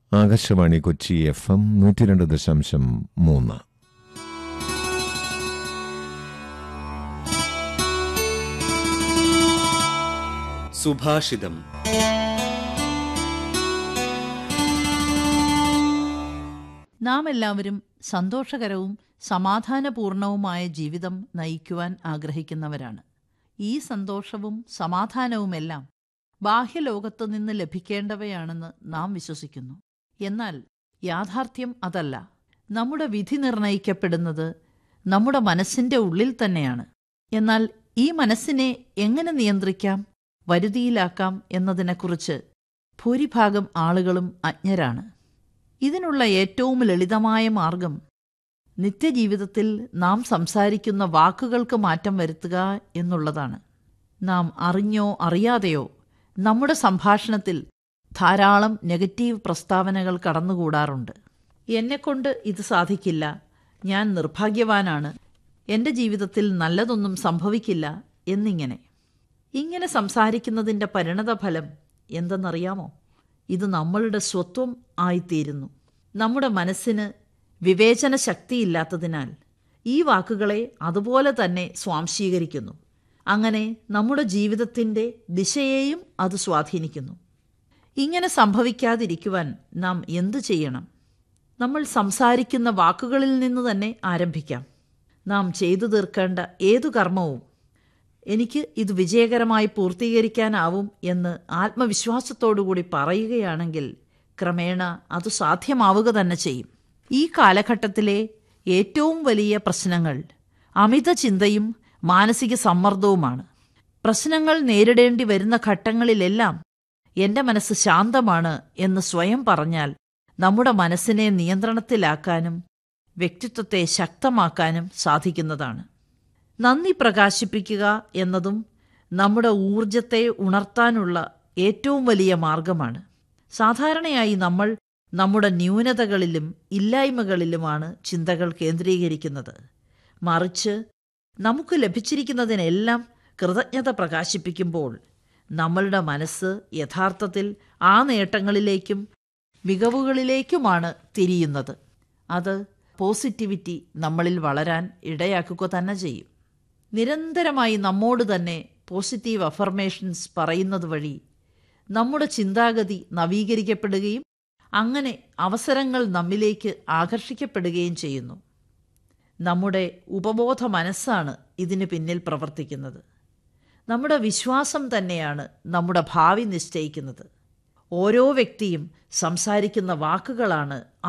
Akashvani Kochi F M നൂറ്റി രണ്ട് ദശാംശം മൂന്ന് സുഭാഷിതം നാം എല്ലാവരും സന്തോഷകരവും സമാധാനപൂർണവുമായ ജീവിതം നയിക്കുവാൻ ആഗ്രഹിക്കുന്നവരാണ് ഈ സന്തോഷവും സമാധാനവുമെല്ലാം ബാഹ്യലോകത്തു നിന്ന് ലഭിക്കേണ്ടവയാണെന്ന് നാം വിശ്വസിക്കുന്നു എന്നാൽ യാഥാർത്ഥ്യം അതല്ല നമ്മുടെ വിധി നിർണയിക്കപ്പെടുന്നത് നമ്മുടെ മനസ്സിന്റെ ഉള്ളിൽ തന്നെയാണ് എന്നാൽ ഈ മനസ്സിനെ എങ്ങനെ നിയന്ത്രിക്കാം വരുതിയിലാക്കാം എന്നതിനെക്കുറിച്ച് ഭൂരിഭാഗം ആളുകളും അജ്ഞരാണ് ഇതിനുള്ള ഏറ്റവും ലളിതമായ മാർഗം നിത്യജീവിതത്തിൽ നാം സംസാരിക്കുന്ന വാക്കുകൾക്ക് മാറ്റം വരുത്തുക എന്നുള്ളതാണ് നാം അറിഞ്ഞോ അറിയാതെയോ നമ്മുടെ സംഭാഷണത്തിൽ ധാരാളം നെഗറ്റീവ് പ്രസ്താവനകൾ കടന്നുകൂടാറുണ്ട് എന്നെക്കൊണ്ട് ഇത് സാധിക്കില്ല ഞാൻ നിർഭാഗ്യവാനാണ് എൻ്റെ ജീവിതത്തിൽ നല്ലതൊന്നും സംഭവിക്കില്ല എന്നിങ്ങനെ ഇങ്ങനെ സംസാരിക്കുന്നതിൻ്റെ പരിണതഫലം എന്തെന്നറിയാമോ ഇത് നമ്മളുടെ സ്വത്വം ആയിത്തീരുന്നു നമ്മുടെ മനസ്സിന് വിവേചന ശക്തിയില്ലാത്തതിനാൽ ഈ വാക്കുകളെ അതുപോലെ തന്നെ സ്വാംശീകരിക്കുന്നു അങ്ങനെ നമ്മുടെ ജീവിതത്തിൻ്റെ ദിശയെയും അത് സ്വാധീനിക്കുന്നു ഇങ്ങനെ സംഭവിക്കാതിരിക്കുവാൻ നാം എന്തു ചെയ്യണം നമ്മൾ സംസാരിക്കുന്ന വാക്കുകളിൽ നിന്ന് തന്നെ ആരംഭിക്കാം നാം ചെയ്തു തീർക്കേണ്ട ഏതു കർമ്മവും എനിക്ക് ഇത് വിജയകരമായി പൂർത്തീകരിക്കാനാവും എന്ന് ആത്മവിശ്വാസത്തോടുകൂടി പറയുകയാണെങ്കിൽ ക്രമേണ അത് സാധ്യമാവുക തന്നെ ചെയ്യും ഈ കാലഘട്ടത്തിലെ ഏറ്റവും വലിയ പ്രശ്നങ്ങൾ അമിത ചിന്തയും മാനസിക സമ്മർദ്ദവുമാണ് പ്രശ്നങ്ങൾ നേരിടേണ്ടി വരുന്ന ഘട്ടങ്ങളിലെല്ലാം എൻ്റെ മനസ്സ് ശാന്തമാണ് എന്ന് സ്വയം പറഞ്ഞാൽ നമ്മുടെ മനസ്സിനെ നിയന്ത്രണത്തിലാക്കാനും വ്യക്തിത്വത്തെ ശക്തമാക്കാനും സാധിക്കുന്നതാണ് നന്ദി പ്രകാശിപ്പിക്കുക എന്നതും നമ്മുടെ ഊർജത്തെ ഉണർത്താനുള്ള ഏറ്റവും വലിയ മാർഗമാണ് സാധാരണയായി നമ്മൾ നമ്മുടെ ന്യൂനതകളിലും ഇല്ലായ്മകളിലുമാണ് ചിന്തകൾ കേന്ദ്രീകരിക്കുന്നത് മറിച്ച് നമുക്ക് ലഭിച്ചിരിക്കുന്നതിനെല്ലാം കൃതജ്ഞത പ്രകാശിപ്പിക്കുമ്പോൾ നമ്മളുടെ മനസ്സ് യഥാർത്ഥത്തിൽ ആ നേട്ടങ്ങളിലേക്കും മികവുകളിലേക്കുമാണ് തിരിയുന്നത് അത് പോസിറ്റിവിറ്റി നമ്മളിൽ വളരാൻ ഇടയാക്കുക തന്നെ ചെയ്യും നിരന്തരമായി നമ്മോട് തന്നെ പോസിറ്റീവ് അഫർമേഷൻസ് പറയുന്നത് വഴി നമ്മുടെ ചിന്താഗതി നവീകരിക്കപ്പെടുകയും അങ്ങനെ അവസരങ്ങൾ നമ്മിലേക്ക് ആകർഷിക്കപ്പെടുകയും ചെയ്യുന്നു നമ്മുടെ ഉപബോധ മനസ്സാണ് ഇതിന് പിന്നിൽ പ്രവർത്തിക്കുന്നത് നമ്മുടെ വിശ്വാസം തന്നെയാണ് നമ്മുടെ ഭാവി നിശ്ചയിക്കുന്നത് ഓരോ വ്യക്തിയും സംസാരിക്കുന്ന വാക്കുകളാണ്